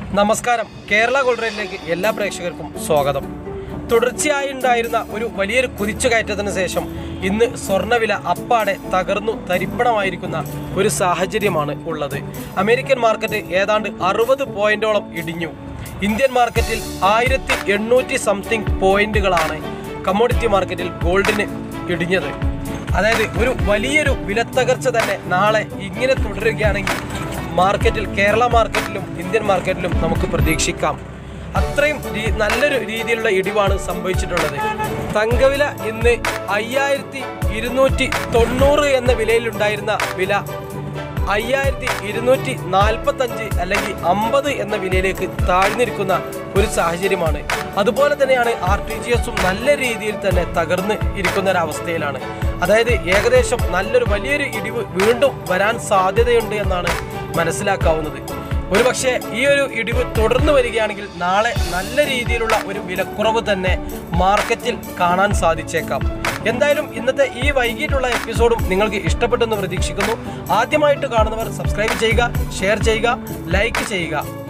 നമസ്കാരം കേരള ഗോൾഡറിലേക്ക് എല്ലാ പ്രേക്ഷകർക്കും സ്വാഗതം തുടർച്ചയായി ഉണ്ടായിരുന്ന ഒരു വലിയൊരു കുതിച്ചുകയറ്റത്തിന് ശേഷം ഇന്ന് സ്വർണ്ണവില അപ്പാടെ തകർന്നു തരിപ്പണമായിരിക്കുന്ന ഒരു സാഹചര്യമാണ് ഉള്ളത് അമേരിക്കൻ മാർക്കറ്റ് ഏതാണ്ട് അറുപത് പോയിന്റോളം ഇടിഞ്ഞു ഇന്ത്യൻ മാർക്കറ്റിൽ ആയിരത്തി എണ്ണൂറ്റി സംതിങ് പോയിന്റുകളാണ് കമ്മോഡിറ്റി മാർക്കറ്റിൽ ഗോൾഡിന് ഇടിഞ്ഞത് അതായത് ഒരു വലിയൊരു വിലത്തകർച്ച തന്നെ നാളെ ഇങ്ങനെ തുടരുകയാണെങ്കിൽ മാർക്കറ്റിൽ കേരള മാർക്കറ്റിലും ഇന്ത്യൻ മാർക്കറ്റിലും നമുക്ക് പ്രതീക്ഷിക്കാം അത്രയും രീ- നല്ലൊരു രീതിയിലുള്ള ഇടിവാണ് സംഭവിച്ചിട്ടുള്ളത് തങ്കവില ഇന്ന് അയ്യായിരത്തി ഇരുന്നൂറ്റി തൊണ്ണൂറ് എന്ന വിലയിലുണ്ടായിരുന്ന വില അയ്യായിരത്തി ഇരുന്നൂറ്റി നാൽപ്പത്തഞ്ച് അല്ലെങ്കിൽ അമ്പത് എന്ന വിലയിലേക്ക് താഴ്ന്നിരിക്കുന്ന ഒരു സാഹചര്യമാണ് അതുപോലെ തന്നെയാണ് ആർ ടി ജി എസും നല്ല രീതിയിൽ തന്നെ തകർന്ന് ഇരിക്കുന്ന ഒരു അവസ്ഥയിലാണ് അതായത് ഏകദേശം നല്ലൊരു വലിയൊരു ഇടിവ് വീണ്ടും വരാൻ സാധ്യതയുണ്ട് എന്നാണ് മനസ്സിലാക്കാവുന്നത് ഒരുപക്ഷെ ഈ ഒരു ഇടിവ് തുടർന്ന് വരികയാണെങ്കിൽ നാളെ നല്ല രീതിയിലുള്ള ഒരു വിലക്കുറവ് തന്നെ മാർക്കറ്റിൽ കാണാൻ സാധിച്ചേക്കാം എന്തായാലും ഇന്നത്തെ ഈ വൈകിട്ടുള്ള എപ്പിസോഡും നിങ്ങൾക്ക് ഇഷ്ടപ്പെട്ടെന്ന് പ്രതീക്ഷിക്കുന്നു ആദ്യമായിട്ട് കാണുന്നവർ സബ്സ്ക്രൈബ് ചെയ്യുക ഷെയർ ചെയ്യുക ലൈക്ക് ചെയ്യുക